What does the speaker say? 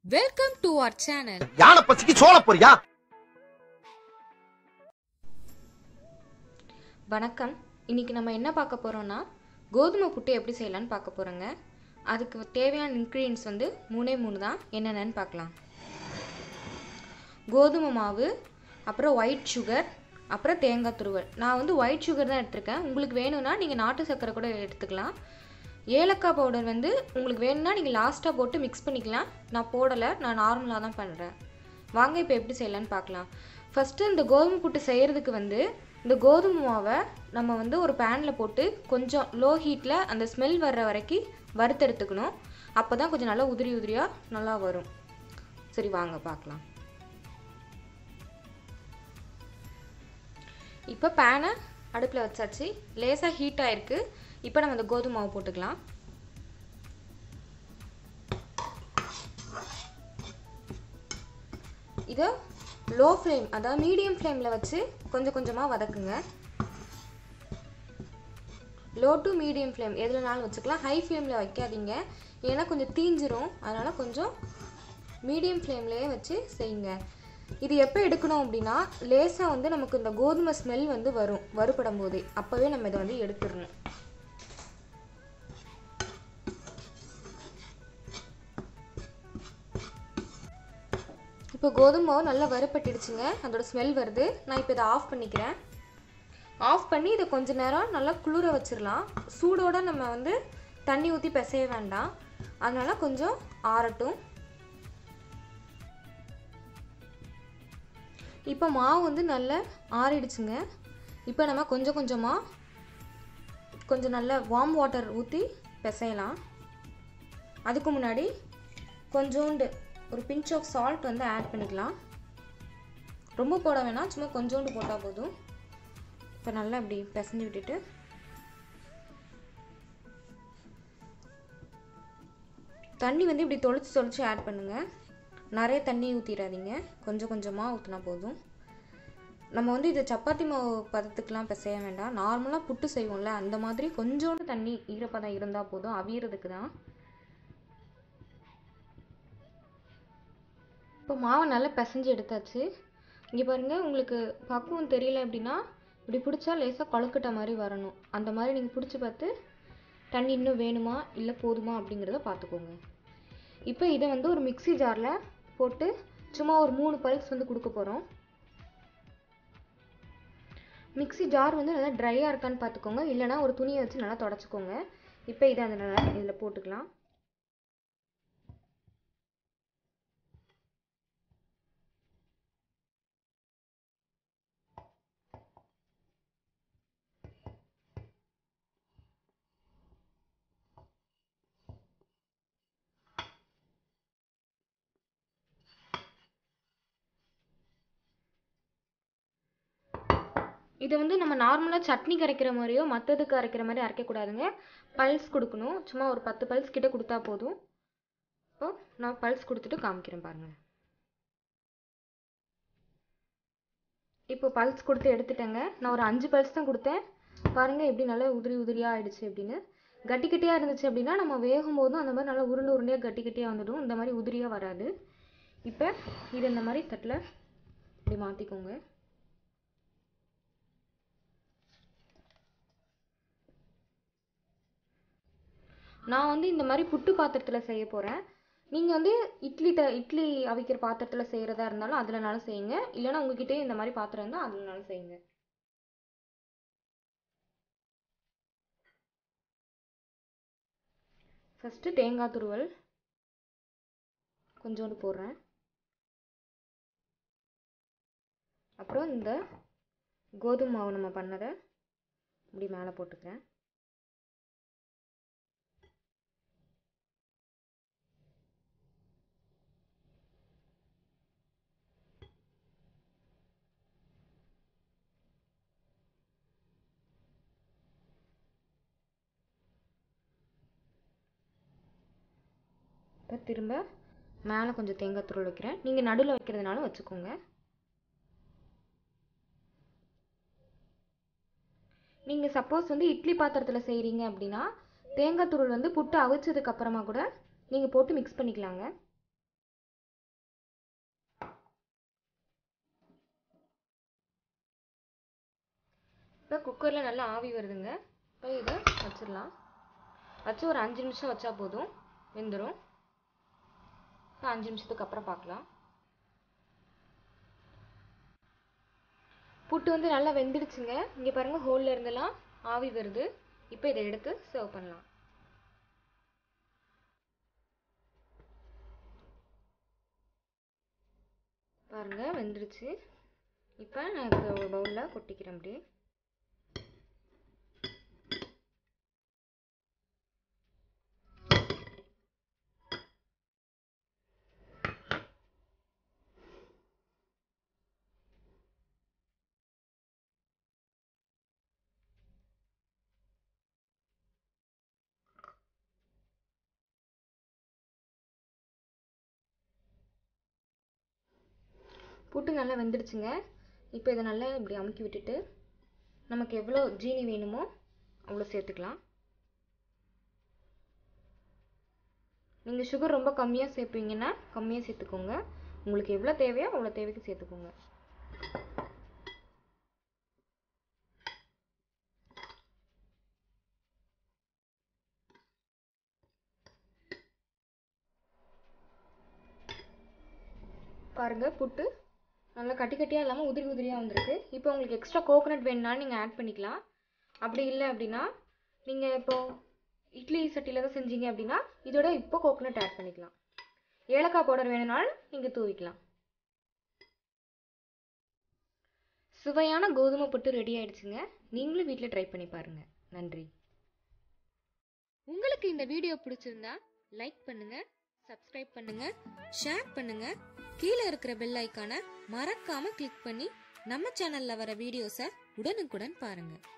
Welcome to our channel. யானை பசிக்கு சோள போறியா வணக்கம் இன்னைக்கு நம்ம என்ன பார்க்க போகிறோம்னா கோதுமை புட்டு எப்படி செய்யலாம்னு பார்க்க போகிறோங்க அதுக்கு தேவையான இன்க்ரீடியன்ஸ் வந்து மூணே மூணு தான் என்னென்னு பார்க்கலாம் கோதுமை மாவு அப்புறம் ஒயிட் சுகர் அப்புறம் தேங்காய் துருவல் நான் வந்து ஒயிட் சுகர் தான் எடுத்திருக்கேன் உங்களுக்கு வேணும்னா நீங்கள் நாட்டு சர்க்கரை கூட எடுத்துக்கலாம் ஏலக்காய் பவுடர் வந்து உங்களுக்கு வேணும்னா நீங்கள் லாஸ்ட்டாக போட்டு மிக்ஸ் பண்ணிக்கலாம் நான் போடலை நான் நார்மலாக தான் பண்ணுறேன் வாங்க இப்போ எப்படி செய்யலான்னு பார்க்கலாம் ஃபஸ்ட்டு இந்த கோதுமை புட்டு செய்கிறதுக்கு வந்து இந்த கோதுமை மாவை நம்ம வந்து ஒரு பேனில் போட்டு கொஞ்சம் லோ ஹீட்டில் அந்த ஸ்மெல் வர்ற வரைக்கும் வறுத்தெடுத்துக்கணும் அப்போ தான் கொஞ்சம் நல்லா உதிரி உதிரியாக நல்லா வரும் சரி வாங்க பார்க்கலாம் இப்போ பேனை அடுப்பில் வச்சாச்சு லேசாக ஹீட் ஆயிருக்கு இப்போ நம்ம இந்த கோதுமை மாவு போட்டுக்கலாம் இதை லோ ஃப்ளேம் அதாவது மீடியம் ஃப்ளேமில் வச்சு கொஞ்சம் கொஞ்சமாக வதக்குங்க லோ டு மீடியம் ஃப்ளேம் எதுலனாலும் வச்சுக்கலாம் ஹை ஃப்ளேமில் வைக்காதீங்க ஏன்னா கொஞ்சம் தீஞ்சிரும் அதனால் கொஞ்சம் மீடியம் ஃப்ளேம்லேயே வச்சு செய்யுங்க இது எப்போ எடுக்கணும் அப்படின்னா லேசாக வந்து நமக்கு இந்த கோதுமை ஸ்மெல் வந்து வரும் வறுபடும் போதே அப்போவே நம்ம இதை வந்து எடுத்துடணும் இப்போ கோதுமை மாவு நல்லா வறுப்பட்டுடுச்சுங்க அதோட ஸ்மெல் வருது நான் இப்போ இதை ஆஃப் பண்ணிக்கிறேன் ஆஃப் பண்ணி இதை கொஞ்ச நேரம் நல்லா குளிர வச்சிடலாம் சூடோட நம்ம வந்து தண்ணி ஊற்றி பிசைய வேண்டாம் அதனால் கொஞ்சம் ஆறட்டும் இப்போ மாவு வந்து நல்லா ஆறிடுச்சுங்க இப்போ நம்ம கொஞ்சம் கொஞ்சமாக கொஞ்சம் நல்ல வார்ம் வாட்டர் ஊற்றி பிசையலாம் அதுக்கு முன்னாடி கொஞ்சோண்டு ஒரு பிஞ்ச் ஆஃப் சால்ட் வந்து ஆட் பண்ணிக்கலாம் ரொம்ப போட வேணாம் சும்மா கொஞ்சோண்டு போட்டால் போதும் இப்போ நல்லா இப்படி பிசைஞ்சு விட்டுட்டு தண்ணி வந்து இப்படி தொளிச்சு தொளிச்சு ஆட் பண்ணுங்கள் நிறைய தண்ணி ஊற்றிடாதீங்க கொஞ்சம் கொஞ்சமாக ஊற்றினா போதும் நம்ம வந்து இது சப்பாத்தி மாவு பதத்துக்கெலாம் பிசைய வேண்டாம் நார்மலாக புட்டு செய்வோம்ல அந்த மாதிரி கொஞ்சோண்டு தண்ணி ஈரப்பதம் இருந்தால் போதும் அவியறதுக்கு தான் இப்போ மாவை நல்லா பிசைஞ்சு எடுத்தாச்சு இங்கே பாருங்கள் உங்களுக்கு பக்குவம் தெரியல அப்படின்னா இப்படி பிடிச்சா லேசாக கொழுக்கட்டை மாதிரி வரணும் அந்த மாதிரி நீங்கள் பிடிச்சி பார்த்து தண்ணி இன்னும் வேணுமா இல்லை போதுமா அப்படிங்கிறத பார்த்துக்கோங்க இப்போ இதை வந்து ஒரு மிக்ஸி ஜாரில் போட்டு சும்மா ஒரு மூணு பல்ஸ் வந்து கொடுக்க போகிறோம் மிக்ஸி ஜார் வந்து நல்லா ட்ரையாக இருக்கான்னு பார்த்துக்கோங்க இல்லைனா ஒரு துணியை வச்சு நல்லா தொடச்சிக்கோங்க இப்போ இதை அந்த இதில் போட்டுக்கலாம் இதை வந்து நம்ம நார்மலாக சட்னி கரைக்கிற மாதிரியோ மற்றதுக்கு அரைக்கிற மாதிரி அரைக்கக்கூடாதுங்க பல்ஸ் கொடுக்கணும் சும்மா ஒரு பத்து பல்ஸ் கிட்ட கொடுத்தா போதும் இப்போ நான் பல்ஸ் கொடுத்துட்டு காமிக்கிறேன் பாருங்கள் இப்போ பல்ஸ் கொடுத்து எடுத்துட்டேங்க நான் ஒரு அஞ்சு பல்ஸ் தான் கொடுத்தேன் பாருங்கள் எப்படி நல்லா உதிரி உதிரியாக ஆயிடுச்சு அப்படின்னு கட்டி கட்டியாக இருந்துச்சு அப்படின்னா நம்ம வேகும் போதும் அந்த மாதிரி நல்லா உருண்டை உருண்டையாக கட்டி கட்டியாக வந்துடும் இந்த மாதிரி உதிரியாக வராது இப்போ இது இந்த மாதிரி தட்டில் இப்படி மாற்றிக்கோங்க நான் வந்து இந்த மாதிரி புட்டு பாத்திரத்தில் செய்ய போகிறேன் நீங்கள் வந்து இட்லி த இட்லி அவிக்கிற பாத்திரத்தில் செய்கிறதா இருந்தாலும் அதுலனாலும் செய்யுங்க இல்லைனா உங்ககிட்டயே இந்த மாதிரி பாத்திரம் இருந்தால் அதுலனாலும் செய்யுங்க ஃபஸ்ட்டு தேங்காய் துருவல் கொஞ்சோண்டு போடுறேன் அப்புறம் இந்த கோதுமை மாவு நம்ம பண்ணதை இப்படி மேலே போட்டுக்கிறேன் இப்போ திரும்ப மேலே கொஞ்சம் தேங்காய் துருள் வைக்கிறேன் நீங்கள் நடுவில் வைக்கிறதுனாலும் வச்சுக்கோங்க நீங்கள் சப்போஸ் வந்து இட்லி பாத்திரத்தில் செய்கிறீங்க அப்படின்னா தேங்காய் துருள் வந்து புட்டு அவிச்சதுக்கு அப்புறமா கூட நீங்கள் போட்டு மிக்ஸ் பண்ணிக்கலாங்க இப்போ குக்கரில் நல்லா ஆவி வருதுங்க இப்போ இதை வச்சிடலாம் வச்சு ஒரு அஞ்சு நிமிஷம் வச்சா போதும் வெந்துடும் இப்போ அஞ்சு நிமிஷத்துக்கு அப்புறம் பார்க்கலாம் புட்டு வந்து நல்லா வெந்துடுச்சுங்க இங்கே பாருங்கள் ஹோலில் இருந்தெல்லாம் ஆவி வருது இப்போ இதை எடுத்து சர்வ் பண்ணலாம் பாருங்க வெந்துடுச்சு இப்போ நான் இதை ஒரு பவுலில் கொட்டிக்கிறேன் அப்படியே புட்டு நல்லா வெந்துடுச்சுங்க இப்போ இதை நல்லா இப்படி அமுக்கி விட்டுட்டு நமக்கு எவ்வளோ ஜீனி வேணுமோ அவ்வளோ சேர்த்துக்கலாம் நீங்கள் சுகர் ரொம்ப கம்மியாக சேர்ப்பீங்கன்னா கம்மியாக சேர்த்துக்கோங்க உங்களுக்கு எவ்வளோ தேவையோ அவ்வளோ தேவைக்கு சேர்த்துக்கோங்க பாருங்க புட்டு நல்லா கட்டி கட்டியாக இல்லாமல் உதிரி உதிரியாக வந்திருக்கு இப்போ உங்களுக்கு எக்ஸ்ட்ரா கோகோனட் வேணும்னாலும் நீங்கள் ஆட் பண்ணிக்கலாம் அப்படி இல்லை அப்படின்னா நீங்கள் இப்போ இட்லி சட்டியில் தான் செஞ்சீங்க அப்படின்னா இதோட இப்போ கோகோனட் ஆட் பண்ணிக்கலாம் ஏலக்காய் பவுடர் வேணும்னாலும் நீங்கள் தூவிக்கலாம் சுவையான கோதுமை புட்டு ரெடி ஆயிடுச்சுங்க நீங்களும் வீட்டில் ட்ரை பண்ணி பாருங்கள் நன்றி உங்களுக்கு இந்த வீடியோ பிடிச்சிருந்தா லைக் பண்ணுங்க சப்ஸ்கிரைப் பண்ணுங்க ஷேர் பண்ணுங்க கீழே இருக்கிற பெல் ஐக்கானை மறக்காம கிளிக் பண்ணி நம்ம சேனல்ல வர வீடியோஸை உடனுக்குடன் பாருங்க